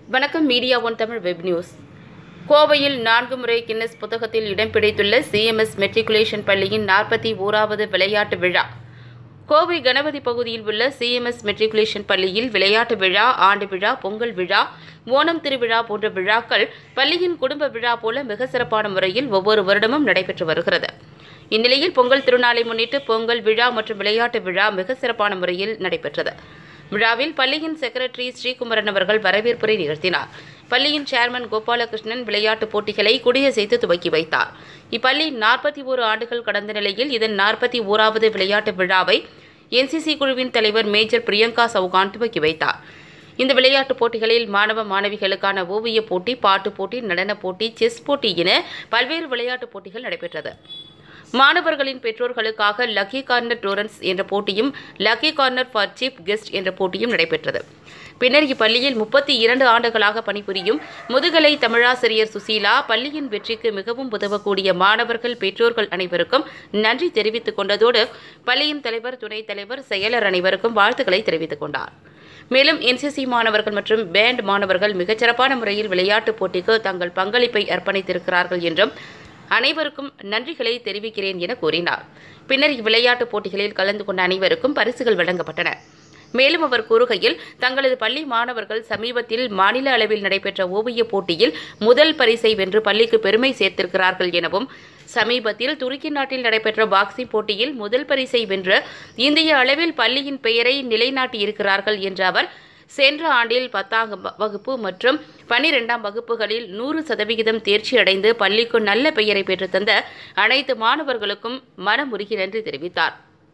வணக்கம் media one Tamil web news கோவையில் நான்கு முறை கின்னஸ் புத்தகத்தில் இடம் பிடித்துள்ள சிஎம்எஸ் மெட்ரிகுலேஷன் பள்ளியின் நாற்பத்தி ஓராவது விளையாட்டு விழா கோவை கணபதி பகுதியில் உள்ள சிஎம்எஸ் மெட்ரிகுலேஷன் பள்ளியில் விளையாட்டு விழா ஆண்டு விழா பொங்கல் விழா ஓணம் திருவிழா போன்ற விழாக்கள் பள்ளியின் குடும்ப விழா போல மிக சிறப்பான முறையில் ஒவ்வொரு வருடமும் நடைபெற்று வருகிறது இந்நிலையில் பொங்கல் திருநாளை முன்னிட்டு பொங்கல் விழா மற்றும் விளையாட்டு விழா மிக சிறப்பான முறையில் நடைபெற்றது விழாவில் பள்ளியின் செக்ரட்டரி ஸ்ரீகுமரன் அவர்கள் வரவேற்புரை நிகழ்த்தினார் பள்ளியின் சேர்மன் கோபாலகிருஷ்ணன் விளையாட்டுப் போட்டிகளை கொடியசைத்து துவக்கி வைத்தார் இப்பள்ளி நாற்பத்தி ஓரு ஆண்டுகள் கடந்த நிலையில் இதன் நாற்பத்தி ஓராவது விளையாட்டு விழாவை என்சிசி குழுவின் தலைவர் மேஜர் பிரியங்கா சவுகான் துவக்கி வைத்தார் இந்த விளையாட்டுப் போட்டிகளில் மாணவ மாணவிகளுக்கான ஓவியப் போட்டி பாட்டுப் போட்டி நடனப் போட்டி செஸ் போட்டி என பல்வேறு விளையாட்டுப் போட்டிகள் நடைபெற்றது மாணவர்களின் பெற்றோர்களுக்காக லக்கி கார்னர் டோரன்ஸ் என்ற போட்டியும் lucky corner for chief guest என்ற போட்டியும் நடைபெற்றது பின்னர் இப்பள்ளியில் முப்பத்தி இரண்டு ஆண்டுகளாக பணிபுரியும் முதுகலை தமிழாசிரியர் சுசீலா பள்ளியின் வெற்றிக்கு மிகவும் உதவக்கூடிய மாணவர்கள் பெற்றோர்கள் அனைவருக்கும் நன்றி தெரிவித்துக் கொண்டதோடு பள்ளியின் தலைவர் துணைத் தலைவர் செயலர் அனைவருக்கும் வாழ்த்துக்களை தெரிவித்துக் கொண்டார் மேலும் என்சிசி மாணவர்கள் மற்றும் பேண்ட் மாணவர்கள் மிகச்சிறப்பான முறையில் விளையாட்டுப் போட்டிக்கு தங்கள் பங்களிப்பை அர்ப்பணித்திருக்கிறார்கள் என்றும் அனைவருக்கும் நன்றிகளை தெரிவிக்கிறேன் என கூறினார் பின்னர் இவ்விளையாட்டுப் போட்டிகளில் கலந்து கொண்ட அனைவருக்கும் பரிசுகள் வழங்கப்பட்டன மேலும் அவர் கூறுகையில் தங்களது பள்ளி மாணவர்கள் சமீபத்தில் மாநில அளவில் நடைபெற்ற ஓவியப் போட்டியில் முதல் பரிசை வென்று பள்ளிக்கு பெருமை சேர்த்திருக்கிறார்கள் எனவும் சமீபத்தில் துருக்கி நாட்டில் நடைபெற்ற பாக்ஸிங் போட்டியில் முதல் பரிசை வென்று இந்திய அளவில் பள்ளியின் பெயரை நிலைநாட்டியிருக்கிறார்கள் என்ற அவர் சென்ற ஆண்டில் பத்தாம் வகுப்பு மற்றும் பனிரெண்டாம் வகுப்புகளில் நூறு சதவிகிதம் தேர்ச்சி அடைந்து பள்ளிக்கு நல்ல பெயரை பெற்றுத்தந்த அனைத்து மாணவர்களுக்கும் மனமுருகி நன்றி தெரிவித்தார்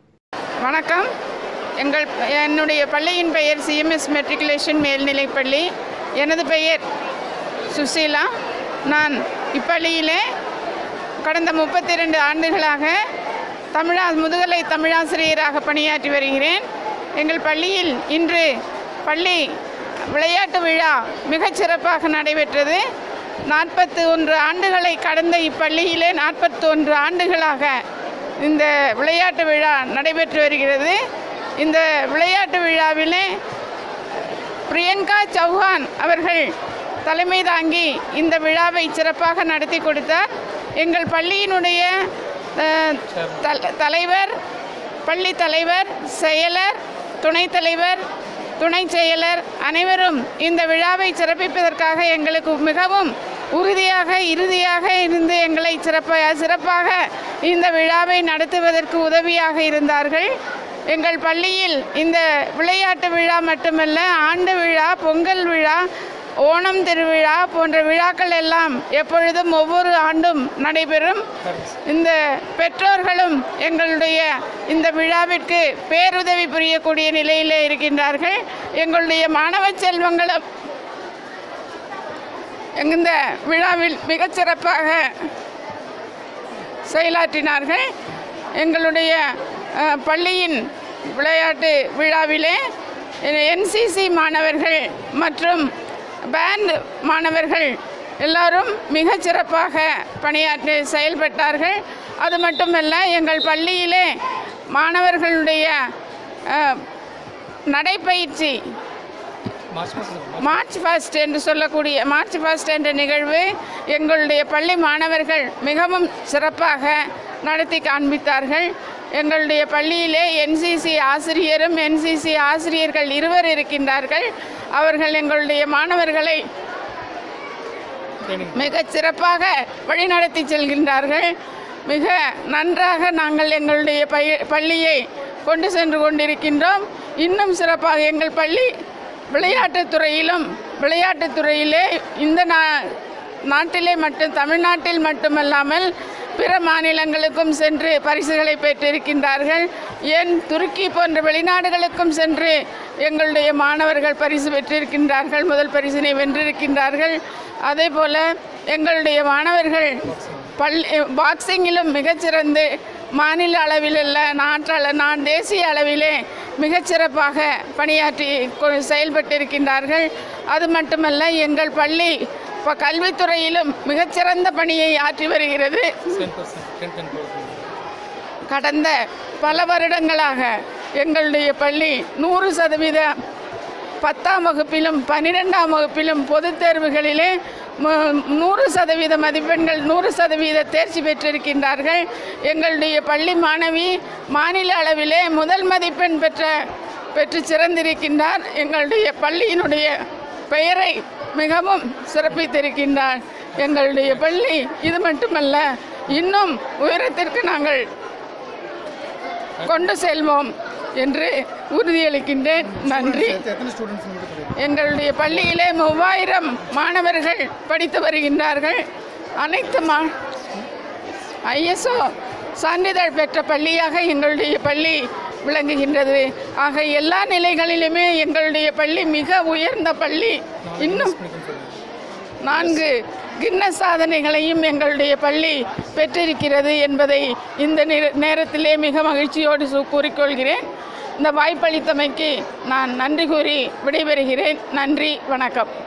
வணக்கம் எங்கள் என்னுடைய பள்ளியின் பெயர் சிஎம்எஸ் மெட்ரிகுலேஷன் மேல்நிலைப்பள்ளி எனது பெயர் சுசீலா நான் இப்பள்ளியிலே கடந்த முப்பத்தி ரெண்டு ஆண்டுகளாக தமிழா முதுகலை தமிழாசிரியராக பணியாற்றி வருகிறேன் எங்கள் பள்ளியில் இன்று பள்ளி விளையாட்டு விழா மிகச் சிறப்பாக நடைபெற்றது நாற்பத்தி ஒன்று ஆண்டுகளை கடந்த இப்பள்ளியிலே நாற்பத்தி ஒன்று ஆண்டுகளாக இந்த விளையாட்டு விழா நடைபெற்று வருகிறது இந்த விளையாட்டு விழாவிலே பிரியங்கா சௌஹான் அவர்கள் தலைமை தாங்கி இந்த விழாவை சிறப்பாக நடத்தி கொடுத்தார் எங்கள் பள்ளியினுடைய அஹ், தல- தலைவர் பள்ளி தலைவர் செயலர் துணைத் தலைவர் துணை செயலர் அனைவரும் இந்த விழாவை சிறப்பிப்பதற்காக எங்களுக்கு மிகவும் உறுதியாக இறுதியாக இருந்து எங்களை சிறப்ப சிறப்பாக இந்த விழாவை நடத்துவதற்கு உதவியாக இருந்தார்கள் எங்கள் பள்ளியில் இந்த விளையாட்டு விழா மட்டுமல்ல ஆண்டு விழா பொங்கல் விழா ஓணம் திருவிழா போன்ற விழாக்கள் எல்லாம் எப்பொழுதும் ஒவ்வொரு ஆண்டும் நடைபெறும் இந்த பெற்றோர்களும் எங்களுடைய இந்த விழாவிற்கு பேருதவி புரியக்கூடிய நிலையிலே இருக்கின்றார்கள் எங்களுடைய மாணவ செல்வங்களும் இந்த விழாவில் மிகச் சிறப்பாக செயலாற்றினார்கள் எங்களுடைய அஹ், பள்ளியின் விளையாட்டு விழாவிலே என்சிசி மாணவர்கள் மற்றும் பேண்ட் மாணவர்கள் எல்லாரும் மிகச் சிறப்பாக பணியாற்றி செயல்பட்டார்கள் அது மட்டுமல்ல எங்கள் பள்ளியிலே மாணவர்களுடைய அஹ், நடைப்பயிற்சி மார்ச் ஃபர்ஸ்ட் என்று சொல்லக்கூடிய மார்ச் ஃபர்ஸ்ட் என்ற நிகழ்வு எங்களுடைய பள்ளி மாணவர்கள் மிகவும் சிறப்பாக நடத்தி காண்பித்தார்கள் எங்களுடைய பள்ளியிலே என்சிசி ஆசிரியரும் என்சிசி ஆசிரியர்கள் இருவர் இருக்கின்றார்கள் அவர்கள் எங்களுடைய மாணவர்களை மிகச் சிறப்பாக வழிநடத்தி செல்கின்றார்கள் மிக நன்றாக நாங்கள் எங்களுடைய பய பள்ளியை கொண்டு சென்று கொண்டிருக்கின்றோம் இன்னும் சிறப்பாக எங்கள் பள்ளி விளையாட்டுத் துறையிலும் விளையாட்டுத் துறையிலே இந்த நா நாட்டிலே மட்டும் தமிழ்நாட்டில் மட்டுமல்லாமல் பிற மாநிலங்களுக்கும் சென்று பரிசுகளை பெற்றிருக்கின்றார்கள் ஏன் துருக்கி போன்ற வெளிநாடுகளுக்கும் சென்று எங்களுடைய மாணவர்கள் பரிசு பெற்றிருக்கின்றார்கள் முதல் பரிசினை வென்றிருக்கின்றார்கள் அதே போல் எங்களுடைய மாணவர்கள் பள்ளி பாக்ஸிங்கிலும் மிகச்சிறந்து மாநில அளவில் அல்ல நாட்டள நான் தேசிய அளவிலே மிகச்சிறப்பாக பணியாற்றி கொ- செயல்பட்டிருக்கின்றார்கள் அது மட்டுமல்ல எங்கள் பள்ளி இப்போ கல்வித்துறையிலும் மிகச்சிறந்த பணியை ஆற்றி வருகிறது கடந்த பல வருடங்களாக எங்களுடைய பள்ளி நூறு சதவீத பத்தாம் வகுப்பிலும் பன்னிரெண்டாம் வகுப்பிலும் பொதுத் தேர்வுகளிலே மு- நூறு சதவீத மதிப்பெண்கள் நூறு சதவீத தேர்ச்சி பெற்றிருக்கின்றார்கள் எங்களுடைய பள்ளி மாணவி மாநில அளவிலே முதல் மதிப்பெண் பெற்ற பெற்று சிறந்திருக்கின்றார் எங்களுடைய பள்ளியினுடைய பெயரை மிகவும் சிறப்பித்திருக்கின்றார் எங்களுடைய பள்ளி இது மட்டுமல்ல இன்னும் உயரத்திற்கு நாங்கள் கொண்டு செல்வோம் என்று உறுதியளிக்கின்றேன் நன்றி எத்தனை ஸ்டூடெண்ட்ஸ் உங்களுக்கு தெரியும் எங்களுடைய பள்ளியிலே மூவாயிரம் மாணவர்கள் படித்து வருகின்றார்கள் அனைத்து மா ஐஎஸ்ஓ சான்றிதழ் பெற்ற பள்ளியாக எங்களுடைய பள்ளி விளங்குகின்றது ஆக எல்லா நிலைகளிலுமே எங்களுடைய பள்ளி மிக உயர்ந்த பள்ளி இன்னும் நான்கு கின்னஸ் சாதனைகளையும் எங்களுடைய பள்ளி பெற்றிருக்கிறது என்பதை இந்த நேர- நேரத்திலே மிக மகிழ்ச்சியோடு சு- கூறிக்கொள்கிறேன் இந்த வாய்ப்பளித்தமைக்கு நான் நன்றி கூறி விடைபெறுகிறேன் நன்றி வணக்கம்